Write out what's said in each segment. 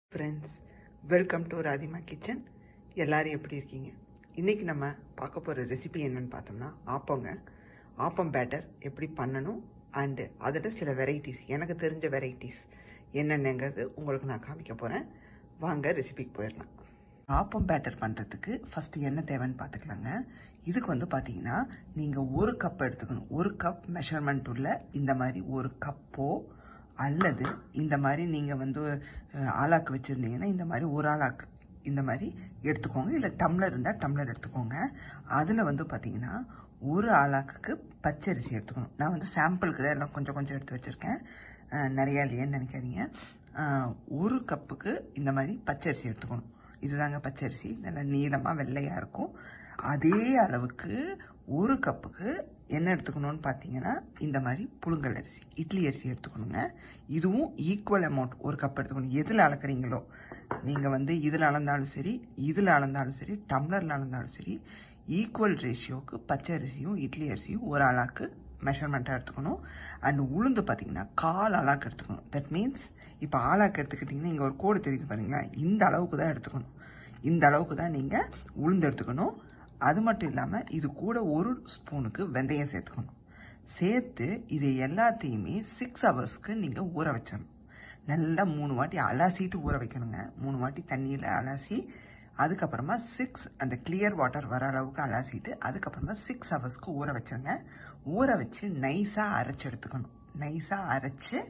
friends welcome to Radhima kitchen எல்லாரும் எப்படி இருக்கீங்க இன்றைக்கி நம்ம பார்க்க போகிற ரெசிபி என்னன்னு பார்த்தோம்னா ஆப்பங்க ஆப்பம் பேட்டர் எப்படி பண்ணணும் அண்டு அதில் சில வெரைட்டிஸ் எனக்கு தெரிஞ்ச வெரைட்டிஸ் என்னென்னங்கிறது உங்களுக்கு நான் காமிக்க போகிறேன் வாங்க ரெசிபிக்கு போயிடலாம் ஆப்பம் பேட்டர் பண்ணுறதுக்கு ஃபஸ்ட்டு என்ன தேவைன்னு பார்த்துக்கலாங்க இதுக்கு வந்து பார்த்தீங்கன்னா நீங்கள் ஒரு கப் எடுத்துக்கணும் ஒரு கப் மெஷர்மெண்ட் உள்ள இந்த மாதிரி ஒரு கப்போ அல்லது இந்த மாதிரி நீங்கள் வந்து அஹ், ஆளாக்கு வச்சுருந்தீங்கன்னா இந்த மாதிரி ஒரு ஆளாக்கு இந்த மாதிரி எடுத்துக்கோங்க இல்லை டம்ளர் இருந்தால் டம்ளர் எடுத்துக்கோங்க அதில் வந்து பார்த்தீங்கன்னா ஒரு ஆளாக்குக்கு பச்சரிசி எடுத்துக்கணும் நான் வந்து சாம்பிளுக்கு தான் எல்லாம் கொஞ்சம் கொஞ்சம் எடுத்து வச்சுருக்கேன் அஹ், நிறையா இல்லையேன்னு நினைக்காதீங்க அஹ், ஒரு கப்புக்கு இந்த மாதிரி பச்சரிசி எடுத்துக்கணும் இதுதாங்க பச்சரிசி நல்லா நீளமாக வெள்ளையாக இருக்கும் அதே அளவுக்கு ஒரு கப்புக்கு என்ன எடுத்துக்கணும்னு பார்த்தீங்கன்னா இந்த மாதிரி புழுங்கல் அரிசி இட்லி அரிசி எடுத்துக்கணுங்க இதுவும் ஈக்குவல் அமௌண்ட் ஒரு கப் எடுத்துக்கணும் எதில் அளக்குறீங்களோ நீங்கள் வந்து இதில் அளந்தாலும் சரி இதில் அளந்தாலும் சரி டம்ளரில் அளந்தாலும் சரி ஈக்குவல் ரேஷியோக்கு பச்சை அரிசியும் இட்லி அரிசியும் ஒரு ஆளாக்கு மெஷர்மெண்ட்டாக எடுத்துக்கணும் அண்ட் உளுந்து பார்த்தீங்கன்னா கால் அலாக்கு எடுத்துக்கணும் தட் மீன்ஸ் இப்போ ஆளாக்கு எடுத்துக்கிட்டிங்கன்னா இங்கே ஒரு கோடு தெரியுது பாருங்களா இந்த அளவுக்கு தான் எடுத்துக்கணும் இந்த அளவுக்கு தான் நீங்கள் உளுந்து எடுத்துக்கணும் அது மட்டும் இல்லாமல் இது கூட ஒரு ஸ்பூனுக்கு வெந்தயம் சேர்த்துக்கணும் சேர்த்து இது எல்லாத்தையுமே சிக்ஸ் ஹவர்ஸ்க்கு நீங்கள் ஊற வச்சிடணும் நல்லா மூணு வாட்டி அலாசிட்டு ஊற வைக்கணுங்க மூணு வாட்டி தண்ணியில் அலாசி அதுக்கப்புறமா சிக்ஸ் அந்த கிளியர் வாட்டர் வர அளவுக்கு அலாசிட்டு அதுக்கப்புறமா சிக்ஸ் ஹவர்ஸ்க்கு ஊற வச்சிருங்க ஊற வச்சு நைஸாக அரைச்சி எடுத்துக்கணும் நைஸாக அரைச்சி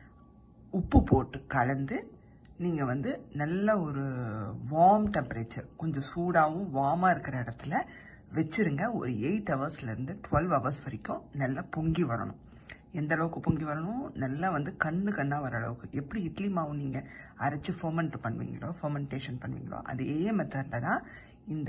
உப்பு போட்டு கலந்து நீங்கள் வந்து நல்ல ஒரு வார்ம் டெம்பரேச்சர் கொஞ்சம் சூடாகவும் வார்மாக இருக்கிற இடத்துல வச்சிருங்க ஒரு எயிட் ஹவர்ஸ்லேருந்து டுவெல் ஹவர்ஸ் வரைக்கும் நல்லா பொங்கி வரணும் எந்த அளவுக்கு பொங்கி வரணும் நல்லா வந்து கண்ணு கண்ணாக வர அளவுக்கு எப்படி இட்லி மாவு நீங்கள் அரைச்சி ஃபர்மெண்ட் பண்ணுவீங்களோ ஃபர்மெண்டேஷன் பண்ணுவீங்களோ அதே மெத்தடில் தான் இந்த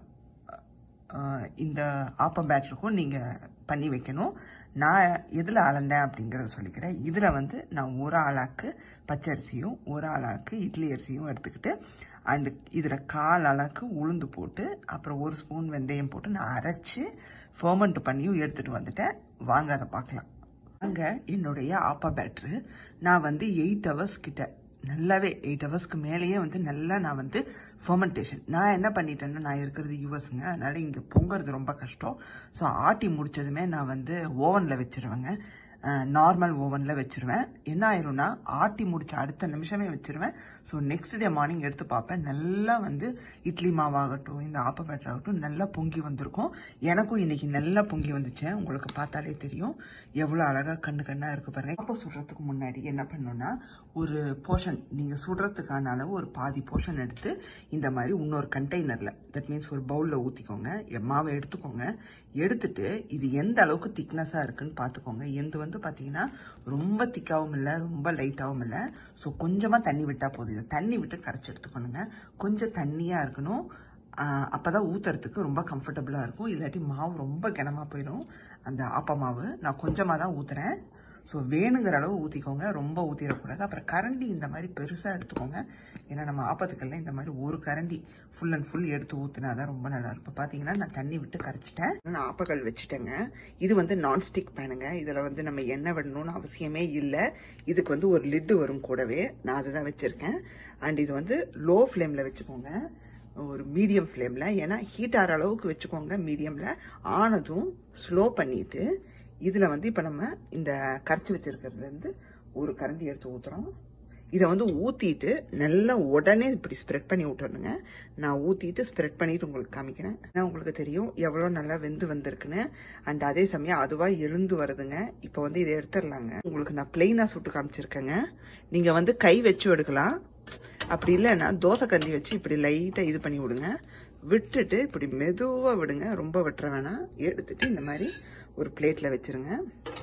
ஆஹ் இந்த ஆப்பம் பேட்டருக்கும் நீங்கள் பண்ணி வைக்கணும் நான் எதில் அளந்தேன் அப்படிங்கிறத சொல்லிக்கிறேன் இதில் வந்து நான் ஒரு ஆளாக்கு பச்சரிசியும் ஒரு ஆளாக்கு இட்லி அரிசியும் எடுத்துக்கிட்டு அண்டு இதில் கால் அளவுக்கு உளுந்து போட்டு அப்புறம் ஒரு ஸ்பூன் வெந்தயம் போட்டு நான் அரைச்சி ஃபர்மெண்ட் பண்ணியும் எடுத்துகிட்டு வந்துட்டேன் வாங்க அதை பார்க்கலாம் அங்கே என்னுடைய ஆப்பா பேட்ரு நான் வந்து எயிட் ஹவர்ஸ் கிட்ட நல்லாவே எயிட் ஹவர்ஸ்க்கு மேலேயே வந்து நல்லா நான் வந்து ஃபர்மெண்டேஷன் நான் என்ன பண்ணிட்டேன்னா நான் இருக்கிறது யூஎஸ்ங்க அதனால இங்கே பொங்குறது ரொம்ப கஷ்டம் ஸோ ஆட்டி முடிச்சதுமே நான் வந்து ஓவனில் வச்சிருவேங்க நார்மல் ஓவனில் வச்சிருவேன் என்ன ஆயிரும்னா ஆட்டி முடிச்ச அடுத்த நிமிஷமே வச்சிருவேன் ஸோ நெக்ஸ்ட் டே மார்னிங் எடுத்து பார்ப்பேன் நல்லா வந்து இட்லி மாவாகட்டும் இந்த ஆப்ப பேட்டர் ஆகட்டும் நல்லா பொங்கி வந்திருக்கும் எனக்கும் இன்னைக்கு நல்லா பொங்கி வந்துச்சு உங்களுக்கு பார்த்தாலே தெரியும் எவ்வளோ அழகாக கண்ணு கண்ணாக இருக்கு பாருங்க அப்போ சுடுறதுக்கு முன்னாடி என்ன பண்ணணும்னா ஒரு போர்ஷன் நீங்கள் சுடுறதுக்கான அளவு ஒரு பாதி போர்ஷன் எடுத்து இந்த மாதிரி இன்னொரு கண்டெய்னரில் தட் மீன்ஸ் ஒரு பவுலில் ஊற்றிக்கோங்க மாவை எடுத்துக்கோங்க எடுத்துட்டு இது எந்த அளவுக்கு திக்னஸாக இருக்குன்னு பார்த்துக்கோங்க எந்த வந்து பார்த்தீங்கன்னா ரொம்ப திக்காகவும் இல்லை ரொம்ப லைட்டாகவும் இல்லை ஸோ கொஞ்சமாக தண்ணி விட்டால் போதும் இதை தண்ணி விட்டு கரைச்சி எடுத்துக்கணுங்க கொஞ்சம் தண்ணியாக இருக்கணும் அப்போ தான் ஊற்றுறதுக்கு ரொம்ப கம்ஃபர்டபுளாக இருக்கும் இல்லாட்டி மாவு ரொம்ப கனமாக போயிடும் அந்த ஆப்ப மாவு நான் கொஞ்சமாக தான் ஊற்றுறேன் ஸோ வேணுங்கிற அளவு ஊற்றிக்கோங்க ரொம்ப ஊற்றிடக்கூடாது அப்புறம் கரண்டி இந்த மாதிரி பெருசாக எடுத்துக்கோங்க ஏன்னா நம்ம ஆப்பத்துக்கெல்லாம் இந்த மாதிரி ஒரு கரண்டி ஃபுல் அண்ட் ஃபுல் எடுத்து ஊற்றினா தான் ரொம்ப நல்லா இருக்கும் இப்போ பார்த்தீங்கன்னா நான் தண்ணி விட்டு கரைச்சிட்டேன் நான் ஆப்பக்கல் வச்சுட்டேங்க இது வந்து நான்ஸ்டிக் பேனுங்க இதில் வந்து நம்ம எண்ணெய் விடணும்னு அவசியமே இல்லை இதுக்கு வந்து ஒரு லிட்டு வரும் கூடவே நான் அதுதான் வச்சுருக்கேன் அண்ட் இது வந்து லோ ஃப்ளேமில் வச்சுக்கோங்க ஒரு மீடியம் ஃப்ளேமில் ஏன்னா ஹீட் ஆகிற அளவுக்கு வச்சுக்கோங்க மீடியமில் ஆனதும் ஸ்லோ பண்ணிவிட்டு இதில் வந்து இப்போ நம்ம இந்த கரைச்சி வச்சிருக்கிறதுலேருந்து ஒரு கரண்டி எடுத்து ஊற்றுறோம் இதை வந்து ஊற்றிட்டு நல்லா உடனே இப்படி ஸ்ப்ரெட் பண்ணி விட்டுறணுங்க நான் ஊற்றிட்டு ஸ்ப்ரெட் பண்ணிட்டு உங்களுக்கு காமிக்கிறேன் ஏன்னா உங்களுக்கு தெரியும் எவ்வளோ நல்லா வெந்து வந்திருக்குன்னு அண்ட் அதே சமயம் அதுவாக எழுந்து வருதுங்க இப்போ வந்து இதை எடுத்துடலாங்க உங்களுக்கு நான் பிளெயினாக சுட்டு காமிச்சிருக்கேங்க நீங்கள் வந்து கை வச்சு எடுக்கலாம் அப்படி இல்லைன்னா தோசை கரண்டி வச்சு இப்படி லைட்டாக இது பண்ணி விடுங்க விட்டுட்டு இப்படி மெதுவாக விடுங்க ரொம்ப விட்டுற வேணாம் எடுத்துட்டு இந்த மாதிரி ஒரு பிளேட்டில் வச்சுருங்க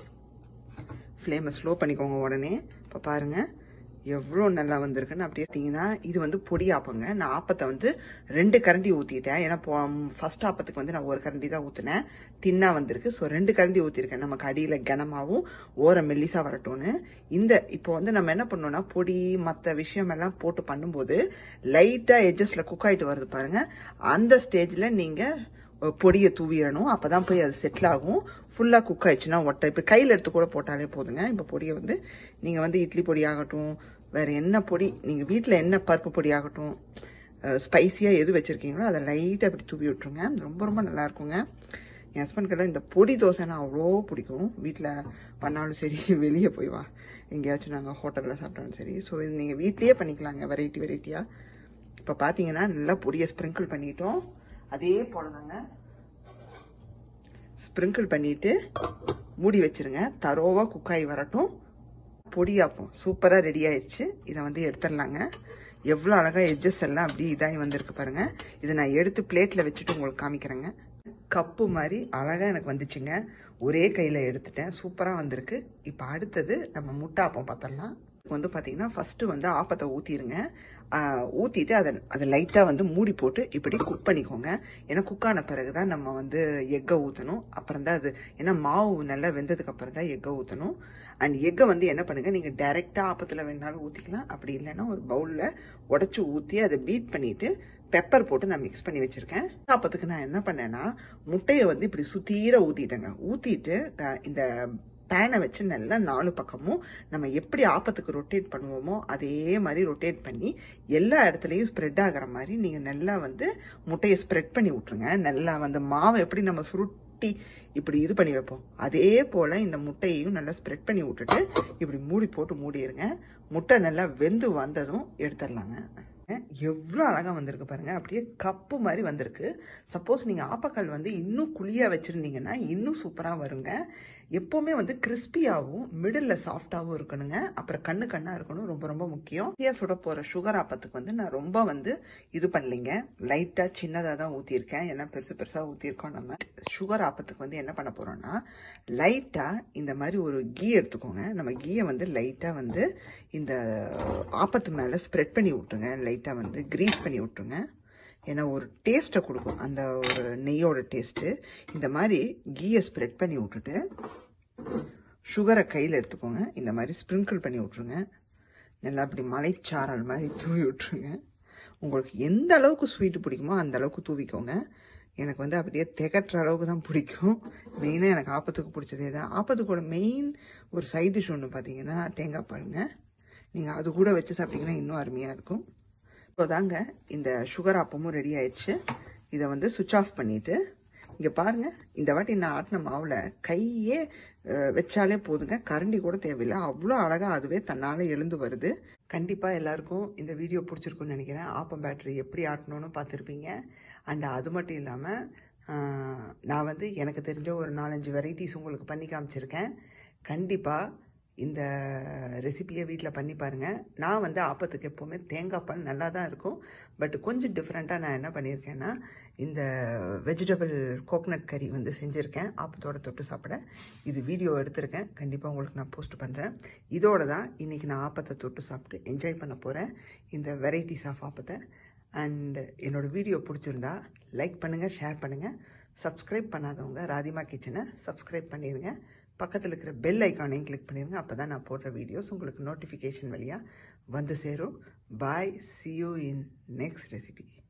ஃப்ளேமை ஸ்லோ பண்ணிக்கோங்க உடனே இப்போ பாருங்கள் எவ்வளோ நல்லா வந்திருக்குன்னு அப்படியே பார்த்தீங்கன்னா இது வந்து பொடி ஆப்பங்க நான் ஆப்பத்தை வந்து ரெண்டு கரண்டி ஊற்றிட்டேன் ஏன்னா ஃபர்ஸ்ட் ஆப்பத்துக்கு வந்து நான் ஒரு கரண்டி தான் ஊற்றினேன் தின்னா வந்திருக்கு ஸோ ரெண்டு கரண்டி ஊற்றிருக்கேன் நமக்கு அடியில் கனமாகவும் ஓர மெல்லிஸாக வரட்டும்னு இந்த இப்போ வந்து நம்ம என்ன பண்ணோம்னா பொடி மற்ற விஷயம் எல்லாம் போட்டு பண்ணும்போது லைட்டாக எட்ஜஸில் குக் ஆகிட்டு வருது பாருங்க அந்த ஸ்டேஜில் நீங்கள் பொடியை தூவிடணும் அப்போ தான் போய் அது செட்டில் ஆகும் ஃபுல்லாக குக் ஆயிடுச்சுன்னா ஒட்டை இப்போ கையில் எடுத்து கூட போட்டாலே போதுங்க இப்போ பொடியை வந்து நீங்கள் வந்து இட்லி பொடி ஆகட்டும் வேறு என்ன பொடி நீங்கள் வீட்டில் என்ன பருப்பு பொடி ஆகட்டும் ஸ்பைஸியாக எது வச்சுருக்கீங்களோ அதை லைட்டாக அப்படி தூவி விட்ருங்க ரொம்ப ரொம்ப நல்லா இருக்குங்க என் ஹஸ்பண்ட்கெல்லாம் இந்த பொடி தோசைனா அவ்வளோ பிடிக்கும் வீட்டில் பண்ணாலும் சரி வெளியே போய் வா எங்கேயாச்சும் நாங்கள் ஹோட்டலில் சாப்பிட்டாலும் சரி ஸோ இது நீங்கள் வீட்லேயே பண்ணிக்கலாங்க வெரைட்டி வெரைட்டியாக இப்போ பார்த்தீங்கன்னா நல்லா பொடியை ஸ்ப்ரிங்கிள் பண்ணிட்டோம் அதே போல தாங்க ஸ்ப்ரிங்கிள் பண்ணிட்டு மூடி வச்சிருங்க தரோவா குக்காய் வரட்டும் பொடியாப்போம் சூப்பராக ரெடி ஆயிடுச்சு இதை வந்து எடுத்துடலாங்க எவ்வளோ அழகாக எட்ஜஸ் எல்லாம் அப்படியே இதாகி வந்திருக்கு பாருங்க இதை நான் எடுத்து பிளேட்டில் வச்சுட்டு உங்களுக்கு காமிக்கிறேங்க கப்பு மாதிரி அழகாக எனக்கு வந்துச்சுங்க ஒரே கையில் எடுத்துட்டேன் சூப்பராக வந்திருக்கு இப்போ அடுத்தது நம்ம முட்டாப்பம் பார்த்துடலாம் வந்து பார்த்தீங்கன்னா ஃபஸ்ட்டு வந்து ஆப்பத்தை ஊற்றிடுங்க ஊற்றிட்டு அதை அதை லைட்டாக வந்து மூடி போட்டு இப்படி குக் பண்ணிக்கோங்க ஏன்னா குக் ஆன பிறகு தான் நம்ம வந்து எக்கை ஊற்றணும் அப்புறம் தான் அது ஏன்னா மாவு நல்லா வெந்ததுக்கு அப்புறம் தான் எக்கை ஊற்றணும் அண்ட் எக்கை வந்து என்ன பண்ணுங்கள் நீங்கள் டைரெக்டாக ஆப்பத்தில் வேணாலும் ஊற்றிக்கலாம் அப்படி இல்லைன்னா ஒரு பவுலில் உடச்சி ஊற்றி அதை பீட் பண்ணிவிட்டு பெப்பர் போட்டு நான் மிக்ஸ் பண்ணி வச்சுருக்கேன் ஆப்பத்துக்கு நான் என்ன பண்ணேன்னா முட்டையை வந்து இப்படி சுத்தீர ஊற்றிட்டேங்க ஊற்றிட்டு இந்த பேனை வச்சு நல்லா நாலு பக்கமும் நம்ம எப்படி ஆப்பத்துக்கு ரொட்டேட் பண்ணுவோமோ அதே மாதிரி ரொட்டேட் பண்ணி எல்லா இடத்துலையும் ஸ்ப்ரெட் ஆகிற மாதிரி நீங்கள் நல்லா வந்து முட்டையை ஸ்ப்ரெட் பண்ணி விட்ருங்க நல்லா வந்து மாவை எப்படி நம்ம சுருட்டி இப்படி இது பண்ணி வைப்போம் அதே போல் இந்த முட்டையையும் நல்லா ஸ்ப்ரெட் பண்ணி விட்டுட்டு இப்படி மூடி போட்டு மூடிடுங்க முட்டை நல்லா வெந்து வந்ததும் எடுத்துடலாங்க எவ்வளோ அழகாக வந்திருக்கு பாருங்கள் அப்படியே கப்பு மாதிரி வந்திருக்கு சப்போஸ் நீங்கள் ஆப்பக்கால் வந்து இன்னும் குழியாக வச்சுருந்தீங்கன்னா இன்னும் சூப்பராக வருங்க எப்போவுமே வந்து கிறிஸ்பியாகவும் மிடில் சாஃப்டாகவும் இருக்கணுங்க அப்புறம் கண்ணு கண்ணாக இருக்கணும் ரொம்ப ரொம்ப முக்கியம் ஈஸியாக சுட போகிற சுகர் ஆப்பத்துக்கு வந்து நான் ரொம்ப வந்து இது பண்ணலைங்க லைட்டாக சின்னதாக தான் ஊற்றிருக்கேன் ஏன்னா பெருசு பெருசாக ஊற்றிருக்கோம் நம்ம சுகர் ஆப்பத்துக்கு வந்து என்ன பண்ண போகிறோம்னா லைட்டாக இந்த மாதிரி ஒரு கீ எடுத்துக்கோங்க நம்ம கீயை வந்து லைட்டாக வந்து இந்த ஆப்பத்து மேலே ஸ்ப்ரெட் பண்ணி விட்டுருங்க லைட்டாக வந்து க்ரீஸ் பண்ணி விட்டுருங்க ஏன்னா ஒரு டேஸ்ட்டை கொடுக்கும் அந்த ஒரு நெய்யோட டேஸ்ட்டு இந்த மாதிரி கீயை ஸ்ப்ரெட் பண்ணி விட்டுட்டு சுகரை கையில் எடுத்துக்கோங்க இந்த மாதிரி ஸ்ப்ரிங்கிள் பண்ணி விட்ருங்க நல்லா அப்படி மலைச்சாரல் மாதிரி தூவி விட்ருங்க உங்களுக்கு எந்த அளவுக்கு ஸ்வீட்டு பிடிக்குமோ அந்த அளவுக்கு தூவிக்கோங்க எனக்கு வந்து அப்படியே திகட்டுற அளவுக்கு தான் பிடிக்கும் மெயினாக எனக்கு ஆப்பத்துக்கு பிடிச்சதே தான் ஆப்பத்துக்கோட மெயின் ஒரு சைட் டிஷ் ஒன்று பார்த்தீங்கன்னா தேங்காய் பாருங்க நீங்கள் அது கூட வச்சு சாப்பிட்டீங்கன்னா இன்னும் அருமையாக இருக்கும் இப்போ தாங்க இந்த சுகர் ஆப்பமும் ரெடி ஆயிடுச்சு இதை வந்து சுவிட்ச் ஆஃப் பண்ணிவிட்டு இங்கே பாருங்கள் இந்த வாட்டி நான் ஆட்டின மாவில் கையே வச்சாலே போதுங்க கரண்டி கூட தேவையில்லை அவ்வளோ அழகாக அதுவே தன்னால் எழுந்து வருது கண்டிப்பாக எல்லாருக்கும் இந்த வீடியோ பிடிச்சிருக்குன்னு நினைக்கிறேன் ஆப்பம் பேட்டரி எப்படி ஆட்டணும்னு பார்த்துருப்பீங்க அண்ட் அது மட்டும் இல்லாமல் நான் வந்து எனக்கு தெரிஞ்ச ஒரு நாலஞ்சு வெரைட்டிஸ் உங்களுக்கு பண்ணி காமிச்சிருக்கேன் கண்டிப்பாக இந்த ரெசிபியை வீட்டில் பண்ணி பாருங்கள் நான் வந்து ஆப்பத்துக்கு எப்போவுமே தேங்காய் பால் நல்லா தான் இருக்கும் பட் கொஞ்சம் டிஃப்ரெண்ட்டாக நான் என்ன பண்ணியிருக்கேன்னா இந்த வெஜிடபிள் கோகனட் கறி வந்து செஞ்சுருக்கேன் ஆப்பத்தோட தொட்டு சாப்பிட இது வீடியோ எடுத்திருக்கேன் கண்டிப்பாக உங்களுக்கு நான் போஸ்ட் பண்ணுறேன் இதோட தான் இன்றைக்கி நான் ஆப்பத்தை தொட்டு சாப்பிட்டு என்ஜாய் பண்ண போகிறேன் இந்த வெரைட்டிஸ் ஆஃப் ஆப்பத்தை அண்ட் என்னோடய வீடியோ பிடிச்சிருந்தா லைக் பண்ணுங்கள் ஷேர் பண்ணுங்கள் சப்ஸ்கிரைப் பண்ணாதவங்க ராதிமா கிச்சனை சப்ஸ்கிரைப் பண்ணிடுங்க பக்கத்தில் இருக்கிற பெல் ஐக்கானையும் கிளிக் பண்ணிடுங்க அப்போ தான் நான் போடுற வீடியோஸ் உங்களுக்கு நோட்டிஃபிகேஷன் வழியாக வந்து சேரும் bye see you in next recipe